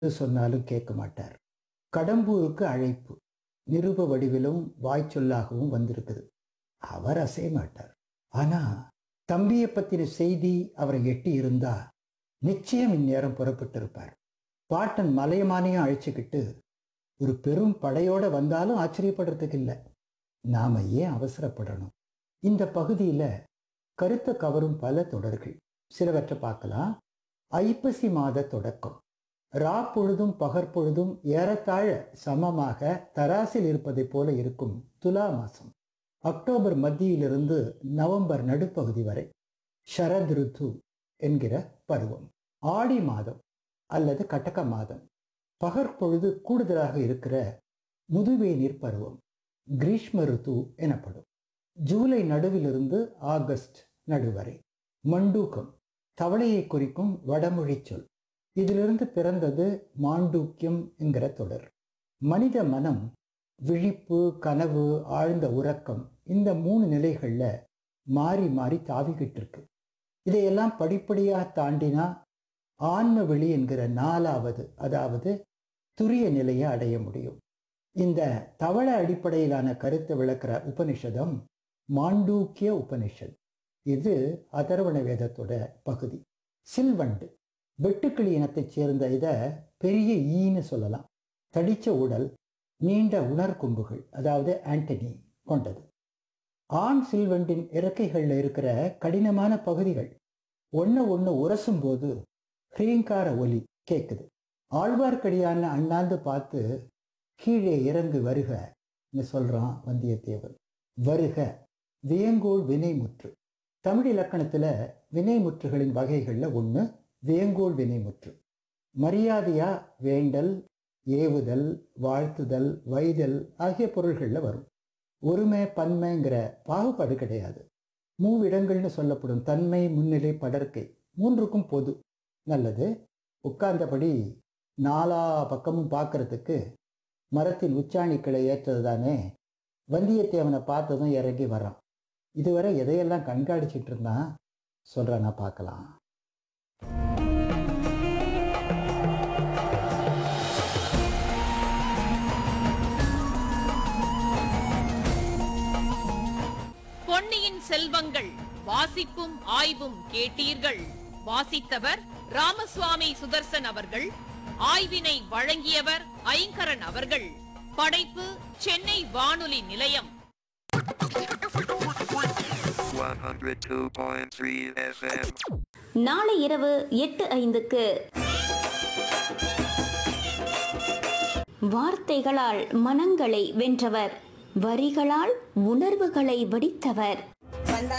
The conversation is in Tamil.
சொன்னாலும் கேட்க மாட்டார் கடம்பூருக்கு அழைப்பு நிருப வடிவிலும் வாய்ச்சொல்லாகவும் வந்திருக்குது அவர் அசைய மாட்டார் ஆனா தம்பியை பத்தின செய்தி அவரை எட்டி இருந்தா நிச்சயம் இந்நேரம் புறப்பட்டு இருப்பார் பாட்டன் மலையமானையும் அழைச்சிக்கிட்டு ஒரு பெரும் படையோட வந்தாலும் ஆச்சரியப்படுறதுக்கு இல்லை நாம ஏன் அவசரப்படணும் இந்த பகுதியில கருத்த கவரும் பல தொடர்கள் சிலவற்றை பார்க்கலாம் ஐப்பசி மாத தொடக்கம் ரா பொழுதும் பகற்பொழுதும் ஏறத்தாழ சமமாக தராசில் இருப்பதைப் போல இருக்கும் துலா மாசம் அக்டோபர் மத்தியிலிருந்து நவம்பர் நடுப்பகுதி வரை ஷரத் ருத்து என்கிற பருவம் ஆடி மாதம் அல்லது கட்டக மாதம் பகற்பொழுது கூடுதலாக இருக்கிற முதுவேநீர் பருவம் கிரீஷ்ம ருத்து எனப்படும் ஜூலை நடுவிலிருந்து ஆகஸ்ட் நடுவரை மண்டூக்கம் தவளையை குறிக்கும் வடமொழி சொல் இதிலிருந்து பிறந்தது மாண்டூக்கியம் என்கிற தொடர் மனித மனம் விழிப்பு கனவு ஆழ்ந்த உறக்கம் இந்த மூணு நிலைகள்ல மாறி மாறி தாவிக்கிட்டு இருக்கு இதையெல்லாம் படிப்படியாக தாண்டினா ஆன்ம வெளி என்கிற நாலாவது அதாவது துரிய நிலையை அடைய முடியும் இந்த தவள அடிப்படையிலான கருத்தை விளக்குற உபனிஷதம் மாண்டூக்கிய உபனிஷத் இது அதர்வண வேதத்தோட பகுதி சில்வண்டு வெட்டுக்கிளி இனத்தைச் சேர்ந்த இதை பெரிய ஈன்னு சொல்லலாம் தடிச்ச உடல் நீண்ட உணர்கொம்புகள் அதாவது ஆண்டனி கொண்டது ஆண் சில்வண்டின் இறக்கைகளில் இருக்கிற கடினமான பகுதிகள் ஒன்று ஒன்று உரசும் போது ஹ்ரீங்கார ஒலி கேட்குது ஆழ்வார்க்கடியான அண்ணாந்து பார்த்து கீழே இறங்கு வருக சொல்றான் வந்தியத்தேவன் வருக வியங்கோள் வினைமுற்று தமிழ் இலக்கணத்துல வினைமுற்றுகளின் வகைகளில் ஒன்று வேங்கோள் வினைமுற்று மரியாதையா வேண்டல் ஏவுதல் வாழ்த்துதல் வைதல் ஆகிய பொருள்களில் வரும் ஒருமை பன்மைங்கிற பாகுபாடு கிடையாது மூவிடங்கள்னு சொல்லப்படும் தன்மை முன்னிலை படர்க்கை மூன்றுக்கும் பொது நல்லது உட்கார்ந்தபடி நாலா பக்கமும் பார்க்கறதுக்கு மரத்தின் உச்சாணிக்களை ஏற்றது தானே வந்தியத்தேவனை பார்த்ததும் இறங்கி வரான் இதுவரை எதையெல்லாம் கண்காணிச்சிட்டு இருந்தான் சொல்கிறானா பார்க்கலாம் பொன்னியின் செல்வங்கள் வாசிப்பும் ஆய்வும் கேட்டீர்கள் வாசித்தவர் ராமசுவாமி சுதர்சன் அவர்கள் ஆய்வினை வழங்கியவர் ஐங்கரன் அவர்கள் படைப்பு சென்னை வானொலி நிலையம் 102.3 FM. நாளை இரவு எட்டு ஐந்துக்கு வார்த்தைகளால் மனங்களை வென்றவர் வரிகளால் உணர்வுகளை வடித்தவர்